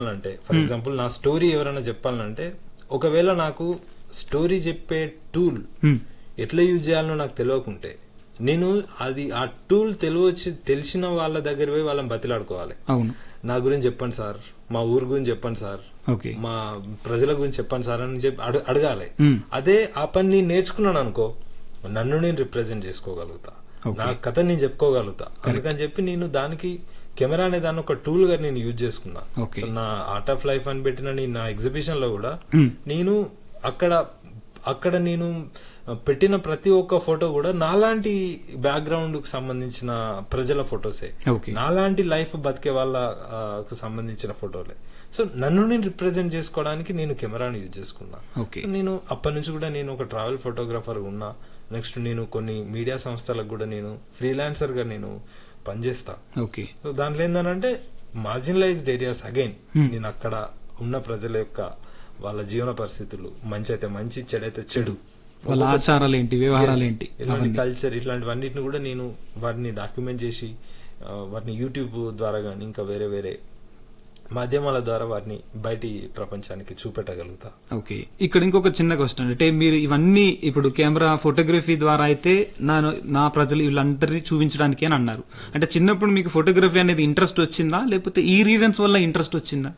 అంటే for example నా story ఎవరైనా చెప్పాలంటే ఒకవేళ నాకు స్టోరీ చెప్పే టూల్ హ్మ్. ఎట్లా యూజ్ చేయాలనో నాకు తెలియకుంటే నేను అది ఆ టూల్ తెలియచి తెలిసిన వాళ్ళ దగ్గర పోయి వాళ్ళని బతిలాడుకోవాలి అవును నా గురించి చెప్పండి సార్ మా ఊరు గురించి చెప్పండి సార్ ఓకే మా ప్రజల గురించి చెప్పండి సార్ అని చెప్పి అడు- అడగాలి హ్మ్. అదే ఆ పని నేను నేర్చుకున్నాను అనుకో నన్ను నేను రిప్రజెంట్ చేసుకోగలుగుతా Okay. నా కథ నేను చెప్పుకోగలుగుతా అందుకని చెప్పి నేను దానికి కెమెరా అనే దాన్ని ఒక టూల్ గా నేను యూజ్ చేసుకున్నా Okay. సో నా ఆర్ట్ ఆఫ్ లైఫ్ అని పెట్టిన నీ నా ఎగ్జిబిషన్ లో కూడా Hmm. నేను అక్కడ అక్కడ నేను పెట్టిన ప్రతి ఒక్క ఫోటో కూడా నాలాంటి బ్యాక్గ్రౌండ్ కు సంబంధించిన ప్రజల ఫోటోసే ఓకే నాలాంటి లైఫ్ బతికే వాళ్ళకు సంబంధించిన ఫోటోలే సో నన్ను నేను రిప్రజెంట్ చేసుకోవడానికి నేను కెమెరాని యూజ్ చేసుకున్నా ఓకే నేను అప్పటి నుంచి కూడా నేను ఒక ట్రావెల్ ఫోటోగ్రాఫర్ ఉన్నా నెక్స్ట్ నేను కొన్ని మీడియా సంస్థలకు కూడా నేను ఫ్రీలాన్సర్ గా నేను పనిచేస్తా ఓకే సో దాంట్లో ఏంటంటే మార్జినలైజ్డ్ ఏరియాస్ అగైన్ Hmm. నేను అక్కడ ఉన్న ప్రజల యొక్క వాళ్ళ జీవన పరిస్థితులు మంచి అయితే మంచి చెడైతే చెడు వాళ్ళ ఆచారాలు ఏంటి వ్యవహారాలు ఏంటి ఇలాంటి అవన్నీ కల్చర్ ఇట్లాంటివన్నిటిని కూడా నేను వాటిని డాక్యుమెంట్ చేసి ఆ, వాటిని యూట్యూబ్ ద్వారా కానీ ఇంకా వేరే వేరే మాధ్యమాల ద్వారా వాటిని బయటి ప్రపంచానికి చూపెట్టగలుగుతా ఓకే ఇక్కడ ఇంకొక చిన్న క్వశ్చన్ అంటే మీరు ఇవన్నీ ఇప్పుడు కెమెరా ఫోటోగ్రఫీ ద్వారా అయితే నా నా ప్రజలు వీళ్ళందరినీ చూపించడానికి అని అన్నారు అంటే చిన్నప్పుడు మీకు ఫోటోగ్రఫీ అనేది ఇంట్రెస్ట్ వచ్చిందా లేకపోతే ఈ రీజన్స్ వల్ల ఇంట్రెస్ట్ వచ్చిందా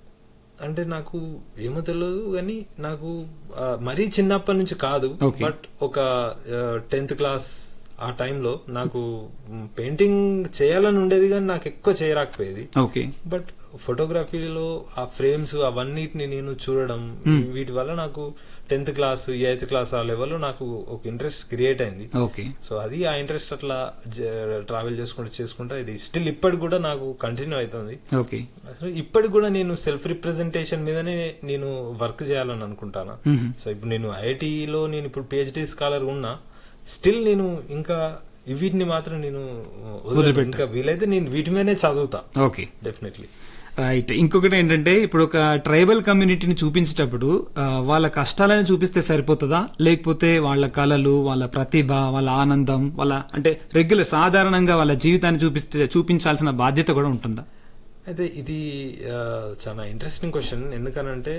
అంటే నాకు ఏమో తెలియదు కానీ నాకు ఆ, మరీ చిన్నప్పటి నుంచి కాదు Okay. బట్ ఒక టెన్త్ క్లాస్ ఆ టైంలో నాకు పెయింటింగ్ చేయాలని ఉండేది కానీ నాకు ఎక్కువ చేయరాకపోయేది ఓకే బట్ ఫోటోగ్రఫీలో ఆ ఫ్రేమ్స్ అవన్నిటిని నేను చూడడం వీటి వల్ల నాకు టెన్త్ క్లాస్ ఎయిత్ క్లాస్ ఆ లెవెల్లో నాకు ఒక ఇంట్రెస్ట్ క్రియేట్ అయింది ఓకే సో అది ఆ ఇంట్రెస్ట్ అట్లా ట్రావెల్ చేసుకుంటూ చేసుకుంటా ఇది స్టిల్ ఇప్పటికి కూడా నాకు కంటిన్యూ అవుతుంది ఓకే అసలు ఇప్పటికి కూడా నేను సెల్ఫ్ రిప్రజెంటేషన్ మీదనే నేను వర్క్ చేయాలని అనుకుంటాను మ్మ్. సో ఇప్పుడు నేను ఐఐటిలో నేను ఇప్పుడు పిహెచ్డి స్కాలర్ ఉన్నా స్టిల్ నేను ఇంకా వీటిని మాత్రం నేను వదలను. వదిలిపెట్టను. ఇంకా వీలైతే నేను వీటి మీదనే చదువుతా ఓకే డెఫినెట్లీ రైట్ ఇంకొకటి ఏంటంటే ఇప్పుడు ఒక ట్రైబల్ కమ్యూనిటీని చూపించేటప్పుడు ఆ, వాళ్ళ కష్టాలని చూపిస్తే సరిపోతుందా లేకపోతే వాళ్ళ కళలు వాళ్ళ ప్రతిభ వాళ్ళ ఆనందం వాళ్ళ అంటే రెగ్యులర్ సాధారణంగా వాళ్ళ జీవితాన్ని చూపిస్తే చూపించాల్సిన బాధ్యత కూడా ఉంటుందా అయితే ఇది ఆ, చాలా ఇంట్రెస్టింగ్ క్వశ్చన్ ఎందుకనంటే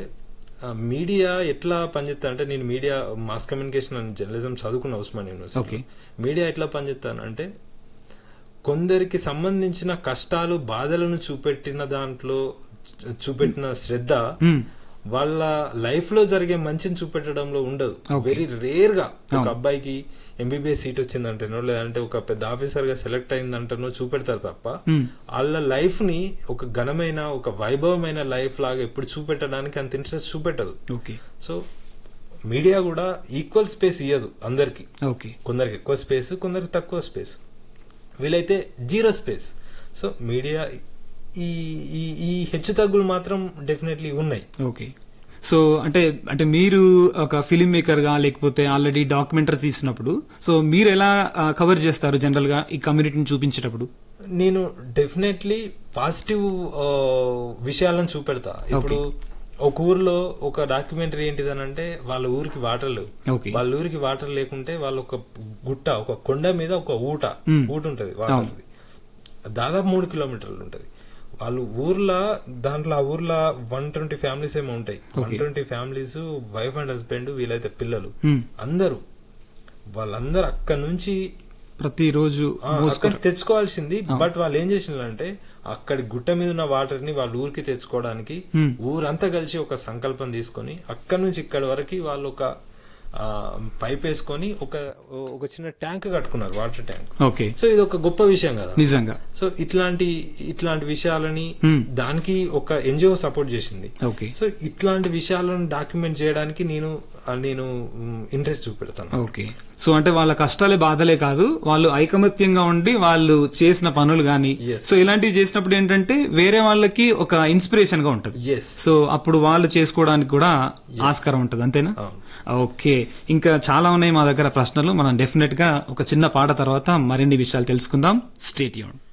మీడియా ఎట్లా పనిచేస్తా అంటే నేను media mass communication and journalism చదువుకున్న ఉస్మాన్ యూనివర్సిటీ Okay. మీడియా ఎట్లా పనిచేస్తాను అంటే కొందరికి సంబంధించిన కష్టాలు బాధలను చూపెట్టిన దాంట్లో చూ- చూపెట్టిన శ్రద్ధ Hmm. వాళ్ళ లైఫ్ లో జరిగే మంచిని చూపెట్టడంలో ఉండదు Okay. వెరీ రేర్ గా ఒక అవును. అబ్బాయికి ఎంబీబీఎస్ సీట్ వచ్చిందంటేనో లేదంటే ఒక పెద్ద ఆఫీసర్ గా సెలెక్ట్ అయిందంటేనో చూపెడతారు తప్ప Hmm. వాళ్ళ లైఫ్ ని ఒక ఘనమైన ఒక వైభవమైన లైఫ్ లాగా ఎప్పుడు చూపెట్టడానికి అంత ఇంట్రెస్ట్ చూపెట్టదు ఓకే సో మీడియా కూడా ఈక్వల్ స్పేస్ ఇయ్యదు అందరికి ఓకే కొందరికి ఎక్కువ స్పేస్ కొందరికి తక్కువ స్పేస్ వీలైతే జీరో స్పేస్ సో మీడియా ఈ ఈ ఈ హెచ్చు తగ్గులు మాత్రం డెఫినెట్లీ ఉన్నాయి ఓకే సో అంటే అంటే మీరు ఒక ఫిలిం మేకర్ గా లేకపోతే ఆల్రెడీ డాక్యుమెంటరీస్ తీసినప్పుడు సో మీరు ఎలా కవర్ చేస్తారు జనరల్ గా ఈ కమ్యూనిటీని చూపించేటప్పుడు నేను డెఫినెట్లీ పాజిటివ్ విషయాలను చూపెడతా ఇప్పుడు ఒక ఊర్లో ఒక డాక్యుమెంటరీ ఏంటిదనంటే వాళ్ళ ఊరికి వాటర్ లేవు ఓకే వాళ్ళ ఊరికి వాటర్ లేకుంటే వాళ్ళు ఒక గుట్ట ఒక కొండ మీద ఒక ఊట Hmm. ఊట ఉంటది వాటర్ది దాదాపు మూడు కిలోమీటర్లు ఉంటది వాళ్ళు ఊర్లో దాంట్లో ఆ ఊర్లో వన్ ట్వంటీ ఫ్యామిలీస్ ఏమో ఉంటాయి one twenty families wife and husband వీలైతే పిల్లలు Hmm. అందరూ వాళ్ళందరూ అక్కడ నుంచి ప్రతిరోజు ఆ, అక్కడ తెచ్చుకోవాల్సింది బట్ వాళ్ళు ఏం చేసిందంటే అక్కడి గుట్ట మీద ఉన్న వాటర్ ని వాళ్ళ ఊరికి తెచ్చుకోవడానికి Hmm. ఊరంతా కలిసి ఒక సంకల్పం తీసుకొని అక్కడ నుంచి ఇక్కడి వరకు వాళ్ళు ఒక ఆ, పైప్ వేసుకొని ఒక ఒక చిన్న ట్యాంక్ కట్టుకున్నారు వాటర్ ట్యాంక్ ఓకే సో ఇది ఒక గొప్ప విషయం కదా నిజంగా సో ఇట్లాంటి ఇట్లాంటి విషయాలని Hmm. దానికి ఒక ఎన్జిఓ సపోర్ట్ చేసింది ఓకే సో ఇట్లాంటి విషయాలను డాక్యుమెంట్ చేయడానికి నేను ఆ, నేను ఇంట్రెస్ట్ చూపెడతాను ఓకే సో అంటే వాళ్ళ కష్టాలే బాధలే కాదు వాళ్ళు ఐకమత్యంగా ఉండి వాళ్ళు చేసిన పనులు గాని Yes. సో ఇలాంటివి చేసినప్పుడు ఏంటంటే వేరే వాళ్ళకి ఒక ఇన్స్పిరేషన్ గా ఉంటది ఎస్ సో అప్పుడు వాళ్ళు చేసుకోవడానికి కూడా ఆస్కారం ఉంటది అంతేనా అవును. ఓకే ఇంకా చాలా ఉన్నాయి మా దగ్గర ప్రశ్నలు మనం డెఫినెట్ గా ఒక చిన్న పాట తర్వాత మరిన్ని విషయాలు తెలుసుకుందాం స్టేట్ యూన్